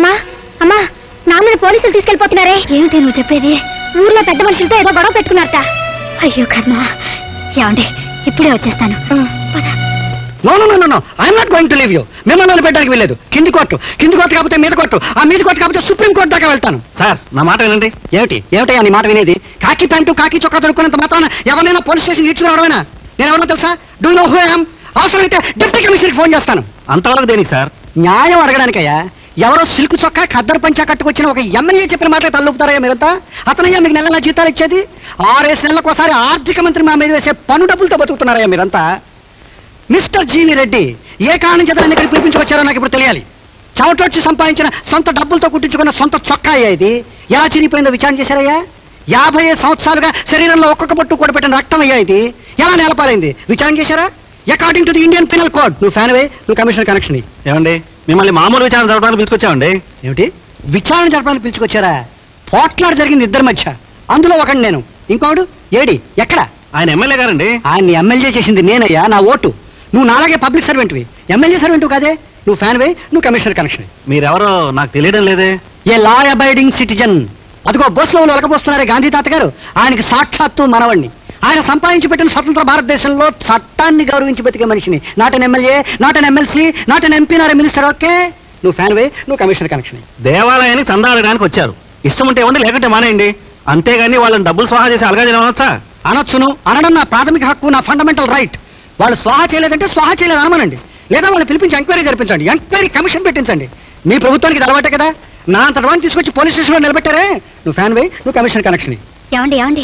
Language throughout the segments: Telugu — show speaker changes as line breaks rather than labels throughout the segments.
అమ్మా అమ్మా నాన్నని పోలీసులు తీసుకెళ్లిపోతున్నారే ఏమిటి నువ్వు చెప్పేది ఊర్లో పెద్ద మనుషులతో ఏదో గొడవ పెట్టుకున్నారట అయ్యో కర్మ ఏమండి ఇప్పుడే వచ్చేస్తాను పద.
No no no no I'm not going to leave you మిమ్మల్ని వదిలిపెట్టడానికి వెళ్ళలేదు కింది కోర్టు కింది కోర్టు కాకపోతే మీద కోర్టు ఆ మీద కోర్టు కాకపోతే సుప్రీం కోర్టు దాకా వెళ్తాను
సార్ నా మాట వినండి
ఏమిటి ఏమిటయ్యా నీ మాట వినేది కాకి ప్యాంటు కాకి చొక్కా దొరుకున్నంత మాత్రాన ఎవరినైనా పోలీస్ స్టేషన్ ఈడ్చుకురావడమేనా నేను ఎవరో తెలుసా డూ నో హూ ఐఎమ్ అవసరమైతే డిప్యూటీ కమిషనర్కి ఫోన్ చేస్తాను
అంతవరకు దేనికి సార్
న్యాయం అడగడానికయ్యా ఎవరో సిల్క్ చొక్కా ఖద్దరు పంచా కట్టుకొచ్చిన ఒక ఎమ్మెల్యే చెప్పిన మాటలే తల్లుపుతారయ్యా మీరంతా అతనయ్యా మీకు నెల నెల జీతాలు ఇచ్చేది ఆరేసి నెలలకు ఒకసారి ఆర్థిక మంత్రి మా మీద వేసే పన్ను డబ్బులతో బతుకుతున్నారయ్యా మీరంతా మిస్టర్ జీవి రెడ్డి ఏ కారణం చేత నన్ను ఇక్కడ పిలిపించుకొచ్చారో నాకు ఇప్పుడు తెలియాలి చెమటొచ్చి సంపాదించిన సొంత డబ్బులతో కుట్టించుకున్న సొంత చొక్కా అయ్యా ఇది ఎలా చినిపోయిందో విచారణ చేశారయ్యా యాభై ఐదు సంవత్సరాలుగా శరీరంలో ఒక్కొక్క పట్టు కూడబెట్టిన రక్తం అయ్యా ఇది ఎలా నేలపాలైంది విచారణ చేశారా according to the Indian penal code నువ్వు ఫ్యాన్ వే నువ్వు కమిషనర్ కనెక్షన్ ఇయ్యి.
ఏమండి మిమ్మల్ని మామూలు విచారణ జరపడానికి పిలుచుకొచ్చామండి
ఏమిటి విచారణ జరపడానికి పిలుచుకొచ్చారా పోట్లాడు జరిగింది ఇద్దరి మధ్య అందులో ఒకటి నేను ఇంకోడు ఏడి ఎక్కడ
ఆయన ఎమ్మెల్యే గారండి
ఆయన్ని ఎమ్మెల్యే చేసింది నేనయ్యా నా ఓటు నువ్వు నాలాగే పబ్లిక్ సర్వెంట్వి ఎమ్మెల్యే సర్వెంట్ కాదే నువ్వు ఫ్యాన్ వే నువ్వు కమిషనర్ కనెక్షన్
మీరెవరో నాకు తెలియడం లేదే
ఏ లా అబైడింగ్ సిటిజన్ అదిగో బస్సులో ఒలకపోస్తున్నారే గాంధీ తాత గారు ఆయనకి సాక్షాత్తు మనవణ్ణి ఆయన సంపాదించి పెట్టిన స్వతంత్ర భారతదేశంలో చట్టాన్ని గౌరవించి బతికే మనిషిని not an MLA not an MLC not an MP not minister okay నువ్వు ఫ్యాన్ వే నువ్వు కమిషనర్ కనెక్షన్
దేవాలయానికి చందా అడగడానికి వచ్చారు ఇష్టం ఉంటే ఇవ్వండి లేకుంటే మానేయండి అంతేగాని వాళ్ళని డబ్బులు స్వాహా చేసి అలగా అనవచ్చా
అనొచ్చును అనడం నా ప్రాథమిక హక్కు నా ఫండమెంటల్ రైట్ వాళ్ళు స్వాహా చేయలేదంటే స్వాహా చేయలేదు అనమనండి లేదా వాళ్ళు పిలిపించి ఎంక్వైరీ జరిపించండి ఎంక్వైరీ కమిషన్ పెట్టించండి మీ ప్రభుత్వానికి ఇది అలవాటే కదా నా అంత వాడిని తీసుకొచ్చి పోలీస్ స్టేషన్లో నిలబెట్టారే నువ్వు ఫ్యాన్ వే నువ్వు కమిషన్ కనెక్షన్
ఏమండి ఏమండి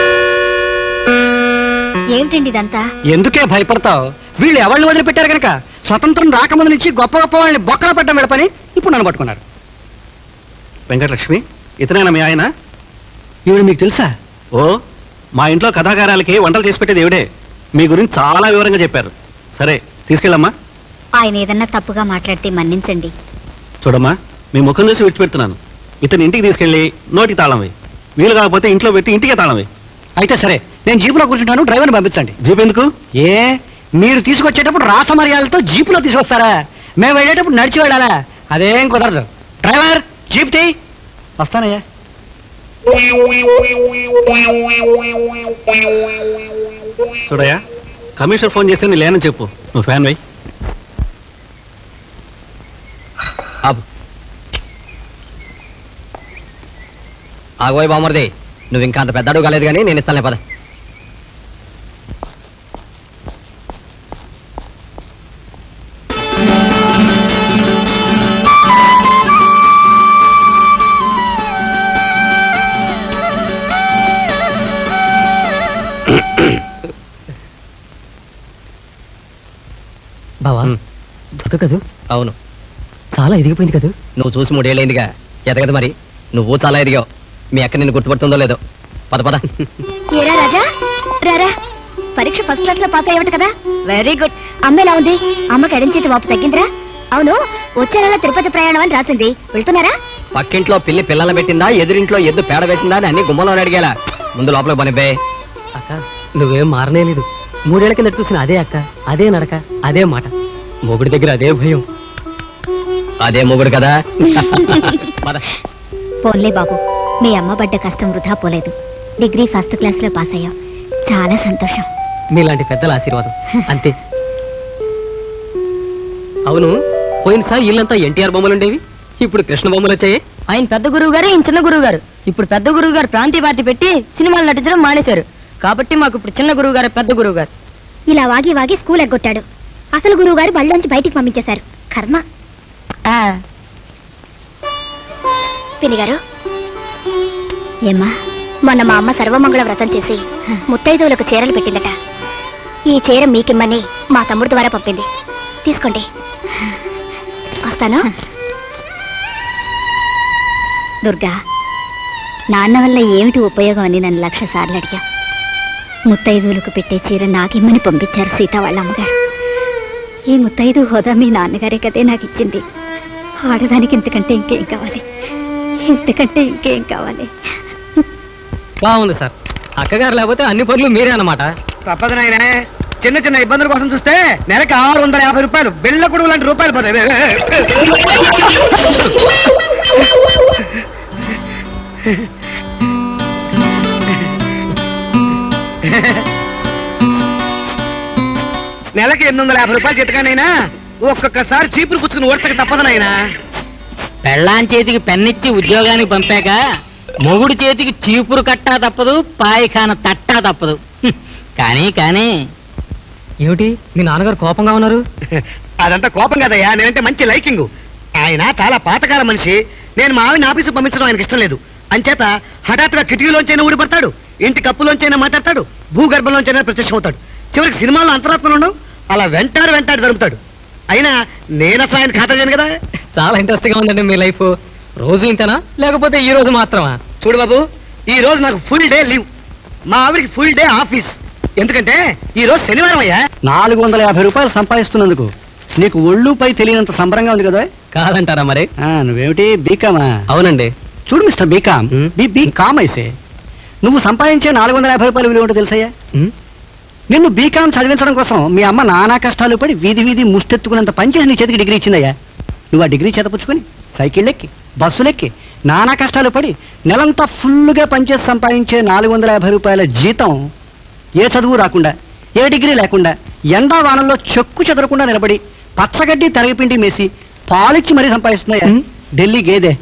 ఏమిటండి ఇదంతా
ఎందుకే భయపడతావు వీళ్ళు ఎవరిని వదిలిపెట్టారు కనుక స్వతంత్రం రాకముందు నుంచి గొప్ప గొప్ప వాళ్ళని బొక్కల పెట్టడం వెళ్ళపని ఇప్పుడు నన్ను పట్టుకున్నారు
వెంకటలక్ష్మి ఇతనేనా మీ ఆయన
ఈవిడ మీకు తెలుసా
ఓ మా ఇంట్లో కథాకారాలకి వంటలు చేసి పెట్టేది ఏవిడే మీ గురించి చాలా వివరంగా చెప్పారు సరే తీసుకెళ్ళమ్మా
ఆయన ఏదన్నా తప్పుగా మాట్లాడితే మన్నించండి
చూడమ్మా మీ ముఖం చూసి విడిచిపెడుతున్నాను ఇతని ఇంటికి తీసుకెళ్ళి నోటికి తాళం వేయి వీలు కాకపోతే ఇంట్లో పెట్టి ఇంటికే తాళం వేయి
అయితే సరే నేను జీపులో కూర్చుంటాను డ్రైవర్ని పంపించండి
జీప్ ఎందుకు
ఏ మీరు తీసుకొచ్చేటప్పుడు రాసమర్యాలతో జీపులో తీసుకొస్తారా మేము వెళ్ళేటప్పుడు నడిచి వెళ్ళాలా అదేం కుదరదు డ్రైవర్ జీప్ తీ వస్తానయ్యా
చూడయ్యా కమిషనర్ ఫోన్ చేస్తే నేను లేనని చెప్పు నువ్వు ఫ్యాన్ వై
ఆపు ఆగోయ్ బామర్ది నువ్వు ఇంకా అంత పెద్ద అడుగు కాలేదు కానీ నేను ఇస్తానులే పద
బావా
ఉమ్.
దొరక కదూ
అవును
చాలా ఎదిగిపోయింది కదూ
నువ్వు చూసి మూడేళ్ళైందిగా ఎదగదు మరి నువ్వు చాలా ఎదిగావు మీ అక్క నిన్ను గుర్తుపడుతుందో లేదో పద పద
ఏరా రాజా రారా పరీక్ష ఫస్ట్ క్లాస్ లో పాస్ అయ్యవట కదా వెరీ గుడ్ అమ్మ ఎలా ఉంది అమ్మకి ఎడం చేతి వాపు తగ్గిందిరా అవును వచ్చే నెల తిరుపతి ప్రయాణం అని రాసింది వెళ్తున్నారా
పక్కింట్లో పిల్లి పిల్లలు పెట్టిందా ఎదురింట్లో ఎద్దు పేడ వేసిందా అని అన్ని గుమ్మలో అడిగేలా ముందు లోపలికి పనిపే
అక్క నువ్వేం మారనేలేదు మూడేళ్ల కింద చూసిన అదే అక్క అదే నడక అదే మాట మొగుడి దగ్గర అదే భయం
అదే మొగుడు కదా పద
పోన్లే బాబు మీ అమ్మ పడ్డ కష్టం వృధా పోలేదు డిగ్రీ ఫస్ట్ క్లాస్ లో పాస్ అయ్యావు చాలా సంతోషం
మీలాంటి పెద్దల ఆశీర్వాదం అంతే అవును పోయినసారి ఇల్లంతా ఎన్టీఆర్ బొమ్మలు ఉండేవి ఇప్పుడు కృష్ణ బొమ్మలు వచ్చాయి
ఆయన పెద్ద గురువు గారు ఈయన చిన్న గురువు గారు ఇప్పుడు పెద్ద గురువు గారు ప్రాంతీయ పార్టీ పెట్టి సినిమాలు నటించడం మానేశారు కాబట్టి మాకు ఇప్పుడు చిన్న గురువు గారు పెద్ద గురువు గారు
ఇలా వాగి వాగి స్కూల్ ఎగ్గొట్టాడు అసలు గురువు గారు బళ్ళలోంచి బయటికి పంపించేశారు కర్మ
ఆ,
పిన్ని గారు ఏమ్మా మొన్న మా అమ్మ సర్వమంగళ వ్రతం చేసి ముత్తైదువులకు చీరలు పెట్టిందట ఈ చీర మీకిమ్మని మా తమ్ముడు ద్వారా పంపింది తీసుకోండి వస్తాను దుర్గా నాన్న వల్ల ఏమిటి ఉపయోగం అని నన్ను లక్ష సార్లు అడిగా ముత్తైదువులకు పెట్టే చీర నాకిమ్మని పంపించారు సీత వాళ్ళ అమ్మగారు ఈ ముత్తైదు హోదా మీ నాన్నగారే కదే నాకు ఇచ్చింది ఆడదానికి ఇంతకంటే ఇంకేం కావాలి ఇంతకంటే ఇంకేం కావాలి
బాగుంది సార్ అక్కగారు లేకపోతే అన్ని పనులు మీరే అన్నమాట
తప్పదు నాయనే చిన్న చిన్న ఇబ్బందుల కోసం చూస్తే నెలకి ఆరు వందల యాభై రూపాయలు బిళ్ళ కొడుకు లాంటి రూపాయలు పోతాయి నెలకి ఎనిమిది వందల యాభై రూపాయలు జీతగానైనా ఒక్కొక్కసారి చీపురు పుచ్చుకుని ఓడ్చక తప్పదు నాయనా
పెళ్ళాం చేతికి పెన్నిచ్చి ఉద్యోగానికి పంపాక మొగుడు చేతికి చీపురు కట్టా తప్పదు పాయిఖాన తట్టా తప్పదు హ్మ్. కానీ కానీ
ఏమిటి మీ నాన్నగారు కోపంగా ఉన్నారు
అదంతా కోపం కదయ్యా నేనంటే మంచి లైకింగ్ ఆయన చాలా పాతకాల మనిషి నేను మా ఆవిడ ఆఫీసు పంపించడం ఆయనకి ఇష్టం లేదు అంచేత హఠాత్తుగా కిటికీలోంచైనా ఊడిపడతాడు ఇంటి కప్పులోంచైనా మాట్లాడతాడు భూగర్భంలోంచైనా ప్రత్యక్షమవుతాడు చివరికి సినిమాలో అంతరాత్మలు ఉండవు అలా వెంటాడు వెంటాడు దొరుకుతాడు అయినా నేను అసలు ఆయన ఖాతా చేయను కదా
చాలా ఇంట్రెస్ట్ గా ఉందండి మీ లైఫ్ రోజు ఇంతనా లేకపోతే ఈ రోజు మాత్రమా
చూడు బాబు ఈ రోజు నాకు ఫుల్ డే లీవ్ మా ఆవిడకి ఫుల్ డే ఆఫీస్ ఎందుకంటే ఈ రోజు శనివారం అయ్యా
నాలుగు వందల యాభై రూపాయలు సంపాదిస్తున్నందుకు నీకు ఒళ్ళు పై తెలియనంత సంబరంగా ఉంది కదా
కాదంటారా మరి
ఆ, నువ్వేమిటి బీకామా
అవునండి
చూడు మిస్టర్ బీకామ్
హ్మ్?
బీ బీ కామ్ ఐసే నువ్వు సంపాదించే నాలుగు వందల యాభై రూపాయలు విలువ ఏంటో తెలుసయ్యా
ఉమ్,
నిన్ను బీకామ్ చదివించడం కోసం మీ అమ్మ నానా కష్టాలు పడి వీధి వీధి ముష్టెత్తుకున్నంత పనిచేసి నీ చేతికి డిగ్రీ ఇచ్చిందయ్యా నువ్వు ఆ డిగ్రీ చేతపుచ్చుకొని సైకిల్ ఎక్కి బస్సులెక్కి నానా కష్టాలు పడి నెలంతా ఫుల్గా పనిచేసి సంపాదించే నాలుగు వందల యాభై రూపాయల జీతం ఏ చదువు రాకుండా ఏ డిగ్రీ లేకుండా ఎండా వానల్లో చెక్కు చెదరకుండా నిలబడి పచ్చగడ్డి తరగపిండి మేసి పాలిచ్చి మరీ సంపాదిస్తున్నాయా
హ్మ్?
ఢిల్లీ గేదె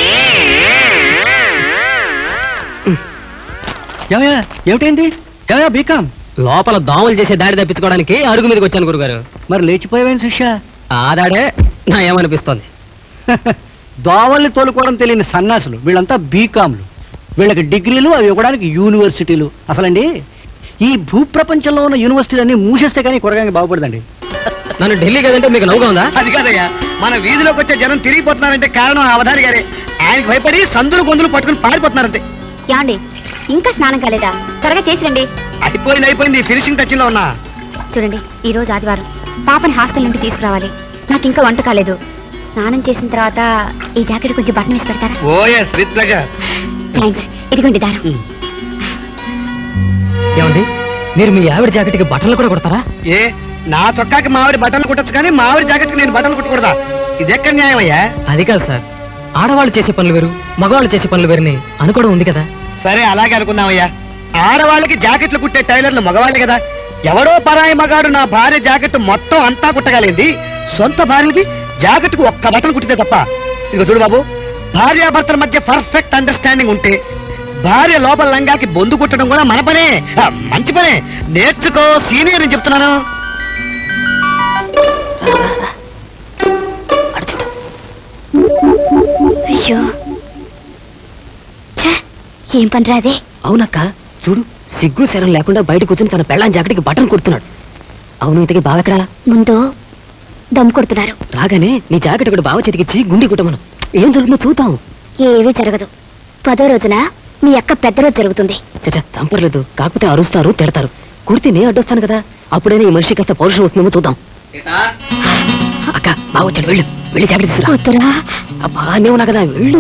ఏమయ్యా ఏమిటైంది ఏమయ్యా బీకామ్
లోపల దోమలు చేసే దాడి తప్పించుకోవడానికి అరుగు మీదకి వచ్చాను గురుగారు
మరి లేచిపోయావేం శిష్య
ఆ దాడే నా ఏమనిపిస్తోంది
దోవల్ని తోలుకోవడం తెలియని సన్నాసులు వీళ్ళంతా బీకామ్లు వీళ్ళకి డిగ్రీలు అవి ఇవ్వడానికి యూనివర్సిటీలు అసలండి ఈ భూప్రపంచంలో ఉన్న యూనివర్సిటీలన్నీ మూసేస్తే కానీ కొరగానికి బాగుపడదండి
నన్ను ఢిల్లీ కదంటే మీకు నవ్వుగా ఉందా
అది కాదయ్యా మన వీధిలోకి వచ్చే జనం తిరిగిపోతున్నారంటే కారణం ఆ అవధాని గారే ఆయనకి భయపడి సందులు గొంతులు పట్టుకుని పారిపోతున్నారంతే
యాండి ఇంకా స్నానం కాలేదా త్వరగా చేసి రండి
అయిపోయింది అయిపోయింది ఫినిషింగ్ టచ్ లో ఉన్నా
చూడండి ఈ రోజు ఆదివారం పాపని హాస్టల్ నుండి తీసుకురావాలి నాకు ఇంకా వంట కాలేదు స్నానం చేసిన తర్వాత ఈ జాకెట్ కొంచెం బట్టన్ వేసి పెడతారా
oh yes with pleasure
thanks ఇదిగోండి దారం
ఏమండి మీరు మీ ఆవిడ జాకెట్కి బట్టలు కూడా కొడతారా
ఏ నా చొక్కాకి మావిడి బట్టలు కుట్టచ్చు కానీ మావిడి జాకెట్కి నేను బట్టలు కుట్టకూడదా ఇది ఎక్కడ న్యాయం అయ్యా
అది కాదు సార్ ఆడవాళ్ళు చేసే పనులు వేరు మగవాళ్ళు చేసే పనులు వేరుని అనుకోవడం ఉంది కదా
సరే అలాగే అనుకుందామయ్యా ఆడవాళ్ళకి జాకెట్లు కుట్టే టైలర్లు మగవాళ్ళే కదా ఎవడో పరాయి మగాడు నా భార్య జాకెట్ మొత్తం అంతా కుట్టగలిగింది సొంత భార్యది జాకెట్ కు ఒక్క బటన్ కుట్టితే తప్ప ఇక చూడు బాబు భార్యాభర్తల మధ్య పర్ఫెక్ట్ అండర్స్టాండింగ్ ఉంటే భార్య లోపల లంగాకి బొందు కుట్టడం కూడా మన పనే ఆ, మంచి పనే నేర్చుకో సీనియర్ అని చెప్తున్నాను
అయ్యో ఛే, ఏం పని రాదే
అవునక్క చూడు సిగ్గు శరం లేకుండా బయట కూర్చొని తన పెళ్ళాం జాకెట్కి బటన్ కొడుతున్నాడు అవును ఇంతకీ బావెక్కడా
ముందు దమ్ కొడుతున్నారు
రాగానే నీ జాకెట్ ఒకటి బావ చేతికిచ్చి గుండి కుట్టమను ఏం జరుగుతుందో చూద్దాం
ఏమీ జరగదు పదో రోజున మీ అక్క పెద్ద రోజు జరుగుతుంది
చచ్చా చంపర్లేదు కాకపోతే అరుస్తారు తిడతారు కుడితే నేను అడ్డొస్తాను కదా అప్పుడైనా ఈ మనిషి కాస్త పౌరుషం వస్తుందేమో చూద్దాం అక్క బావ వచ్చాడు వెళ్ళు వెళ్ళి జాకెట్ తీసుకురా
వద్దురా
అబ్బా నేను ఉన్నా కదా వెళ్ళు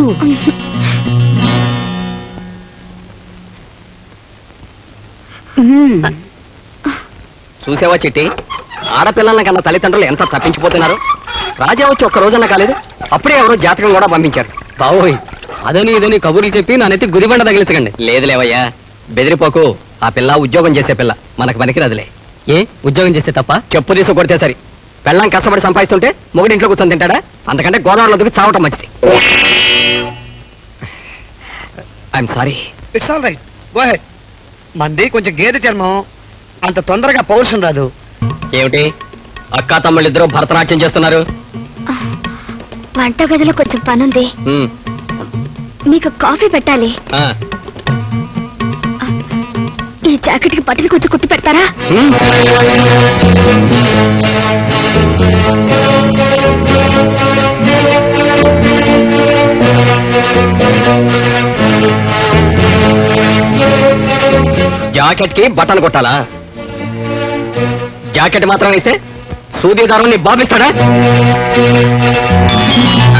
చూసావా చిట్టి ఆడపిల్లల కన్నా తల్లిదండ్రులు ఎంత తప్పించిపోతున్నారు రాజా వచ్చి ఒక్క రోజన్నా కాలేదు అప్పుడే ఎవరో జాతకం కూడా పంపించారు
బావోయ్ అదని ఇదని కబుర్లు చెప్పి నా నెత్తి గుదిబండ తగిలించకండి
లేదులేవయ్యా బెదిరిపోకు ఆ పిల్ల ఉద్యోగం చేసే పిల్ల మనకు పనికిరదులే
ఏ ఉద్యోగం చేస్తే తప్ప
చెప్పు తీసు కొడితే సరి పెళ్ళం కష్టపడి సంపాదిస్తుంటే మొగుడి ఇంట్లో కూర్చొని తింటాడా అంతకంటే గోదావరిలో దిగి చావటం మంచిది I'm sorry
it's all right go ahead మంది కొంచెం గేదె చర్మం అంత తొందరగా పౌరుషం రాదు
ఏమిటి అక్కా తమ్ముళ్ళు ఇద్దరు భరతనాట్యం చేస్తున్నారు
వంట గదిలో కొంచెం పనుంది
ఉమ్,
మీకు కాఫీ పెట్టాలి
ఆ,
ఈ జాకెట్ కి బట్టలు కొంచెం కుట్టి పెడతారా
ఉమ్. జాకెట్ కి బటన్ కొట్టాలా జాకెట్ మాత్రం ఇస్తే సూదీ దారం నీ బాబిస్తాడా